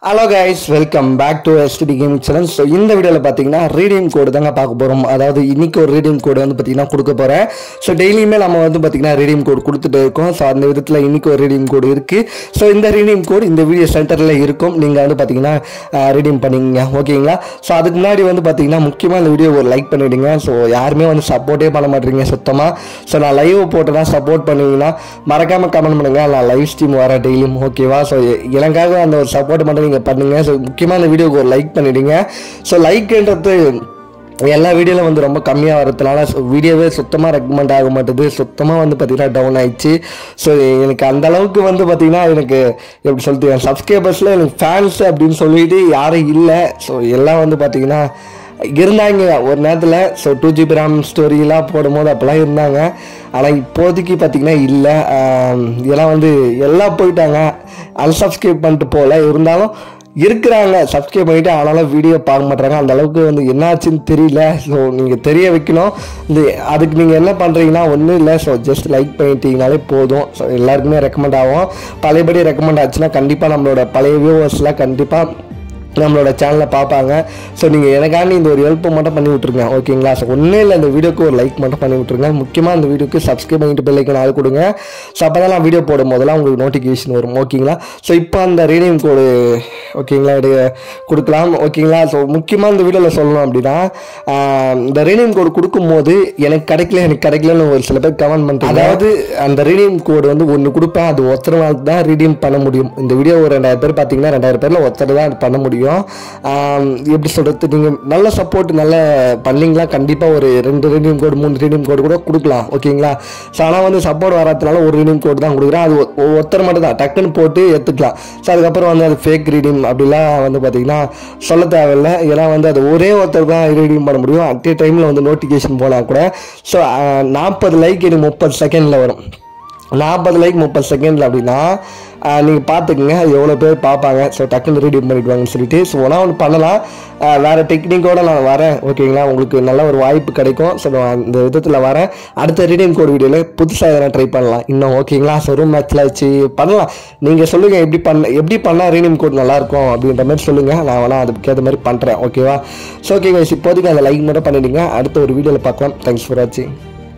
hello guys welcome back to STD game channel so இந்த வீடியோவில் பார்த்தீங்கன்னா ரீடியம் கோடு தாங்க பார்க்க போகிறோம் அதாவது இன்னைக்கு ஒரு ரீடியம் கோடு வந்து பார்த்தீங்கன்னா கொடுக்க போகிறேன் ஸோ டெய்லியுமே நம்ம வந்து பார்த்தீங்கன்னா ரீடியம் கோடு கொடுத்துட்டு இருக்கோம் ஸோ அந்த விதத்தில் இன்னைக்கு ஒரு ரீடியம் கோடு இருக்குது ஸோ இந்த ரீடியம் கோடு இந்த வீடியோ சென்டரில் இருக்கும் நீங்கள் வந்து பார்த்தீங்கன்னா ரீடியம் பண்ணிங்க ஓகேங்களா ஸோ அதுக்கு முன்னாடி வந்து பார்த்தீங்கன்னா முக்கியமாக இந்த வீடியோ ஒரு லைக் பண்ணிவிடுங்க ஸோ யாருமே வந்து சப்போர்ட்டே பண்ண மாட்டேறீங்க சுத்தமாக ஸோ நான் லைவ் போட்டேன்னா சப்போர்ட் பண்ணுவீங்கன்னா மறக்காமல் கமெண்ட் பண்ணுங்க நான் லைவ் ஸ்ட்ரீம் வரேன் டெய்லியும் ஓகேவா ஸோ எனக்காக அந்த ஒரு சப்போர்ட் மட்டும் நீங்கள் பண்ணுங்கள் ஸோ முக்கியமாக இந்த வீடியோக்கு ஒரு லைக் பண்ணிடுங்க ஸோ லைக்ன்றது எல்லா வீடியோவில் வந்து ரொம்ப கம்மியாக வரதுனால வீடியோவே சுத்தமாக ரெக்கமெண்ட் ஆக மாட்டேது சுத்தமாக வந்து பார்த்தீங்கன்னா டவுன் ஆயிடுச்சு ஸோ எனக்கு அந்த அளவுக்கு வந்து பார்த்தீங்கன்னா எனக்கு எப்படி சொல்லிட்டு என் சப்ஸ்கிரைபர்ஸில் எனக்கு ஃபேன்ஸ் அப்படின்னு சொல்லிட்டு யாரும் இல்லை ஸோ எல்லாம் வந்து பார்த்தீங்கன்னா இருந்தாங்க ஒரு நேரத்தில் ஸோ டூ ஜிபி ரேம் ஸ்டோரிலாம் போடும்போது அப்போல்லாம் இருந்தாங்க ஆனால் இப்போதைக்கு பார்த்தீங்கன்னா இல்லை இதெல்லாம் வந்து எல்லாம் போயிட்டாங்க அன்சப்ஸ்கிரைப் பண்ணிட்டு போகல இருந்தாலும் இருக்கிறாங்க சப்ஸ்கிரைப் பண்ணிட்டு ஆனாலும் வீடியோ பார்க்க மாட்டாங்க அந்த அளவுக்கு வந்து என்னாச்சுன்னு தெரியல ஸோ நீங்கள் தெரிய வைக்கணும் இந்த அதுக்கு நீங்கள் என்ன பண்ணுறீங்கன்னா ஒன்றும் இல்லை ஸோ ஜஸ்ட் லைக் பண்ணிட்டீங்கனாலே போதும் ஸோ எல்லாருக்குமே ரெக்கமெண்ட் ஆகும் பழையபடி ரெக்கமெண்ட் ஆச்சுன்னா கண்டிப்பாக நம்மளோட பழைய வியூவர்ஸ்லாம் கண்டிப்பாக நம்மளோட சேனலில் பார்ப்பாங்க ஸோ நீங்கள் எனக்காண்டி இந்த ஒரு ஹெல்ப்பை மட்டும் பண்ணி விட்ருங்க ஓகேங்களா ஸோ ஒன்றும் இல்லை இந்த வீடியோக்கு ஒரு லைக் மட்டும் பண்ணி விட்ருங்க முக்கியமாக இந்த வீடியோக்கு சப்ஸ்கிரைப் பண்ணிட்டு பெல்லைக்கு நாள் கொடுங்க ஸோ அப்போ தான் நான் வீடியோ போடும் போதெல்லாம் உங்களுக்கு நோட்டிஃபிகேஷன் வரும் ஓகேங்களா ஸோ இப்போ அந்த ரீடியம் கோடு ஓகேங்களா இது கொடுக்கலாம் ஓகேங்களா ஸோ முக்கியமாக இந்த வீடியோவில் சொல்லணும் அப்படின்னா ஆஹ், இந்த ரீடியம் கோடு கொடுக்கும்போது எனக்கு கிடைக்கல எனக்கு கிடைக்கலன்னு ஒரு சில பேர் கமெண்ட் பண்ணுறாங்க அதாவது அந்த ரீடியம் கோடு வந்து ஒன்று கொடுப்பேன் அது ஒருத்தர் தான் ரீடியம் பண்ண முடியும் இந்த வீடியோ ஒரு ரெண்டாயிரம் பேர் பார்த்தீங்கன்னா ரெண்டாயிரம் பேரில் ஒருத்தர் தான் பண்ண முடியும் ஆம், எப்படி சொல்கிறது நீங்கள் நல்ல சப்போர்ட் நல்ல பண்ணீங்களா கண்டிப்பாக ஒரு ரெண்டு ரீடியம் கோடு மூணு ரீடியம் கோடு கூட கொடுக்கலாம் ஓகேங்களா ஸோ ஆனால் வந்து சப்போர்ட் வராதனால ஒரு ரீடியம் கோடு தான் கொடுக்குறேன் அது ஒ- ஒருத்தர் மட்டும் தான் டக்குன்னு போட்டு எடுத்துக்கலாம் ஸோ அதுக்கப்புறம் வந்து அது ஃபேக் ரீடியம் அப்படிலாம் வந்து பார்த்தீங்கன்னா சொல்ல தேவையில்ல ஏன்னா வந்து அது ஒரே ஒருத்தர் தான் ரீடியம் பண்ண முடியும் அட் ஏ டைமில் வந்து நோட்டிஃபிகேஷன் போனால் கூட ஸோ நாற்பது லைக் எனக்கு முப்பது செகண்டில் வரும் நாற்பது லைக் முப்பது செகண்டில் அப்படின்னா நீங்கள் பார்த்துக்குங்க அது எவ்வளோ பேர் பார்ப்பாங்க ஸோ டக்குன்னு ரீடியம் பண்ணிடுவாங்கன்னு சொல்லிட்டு ஸோ ஒன்றா ஒன்று பண்ணலாம் ஆஹ் வேறு டெக்னிக்கோட நான் வரேன் ஓகேங்களா உங்களுக்கு நல்ல ஒரு வாய்ப்பு கிடைக்கும் ஸோ நான் அந்த விதத்தில் வரேன் அடுத்த ரீடியம் கோட் வீடியோவில் புதுசாக எதனா ட்ரை பண்ணலாம் இன்னும் ஓகேங்களா ஸோ ரூம் மேட்ச்சில் வச்சு பண்ணலாம் நீங்கள் சொல்லுங்கள் எப்படி பண்ண எப்படி பண்ணால் ரீடியம் கோட் நல்லாயிருக்கும் அப்படின்ற மாதிரி சொல்லுங்கள் நான் வேணால் அதுக்கேற்ற மாதிரி பண்ணுறேன் ஓகேவா ஸோ ஓகே இப்போதைக்கு அந்த லைக் மட்டும் பண்ணிடுங்க அடுத்த ஒரு வீடியோவில் பார்க்கலாம் தேங்க்ஸ் ஃபார் வாட்சிங்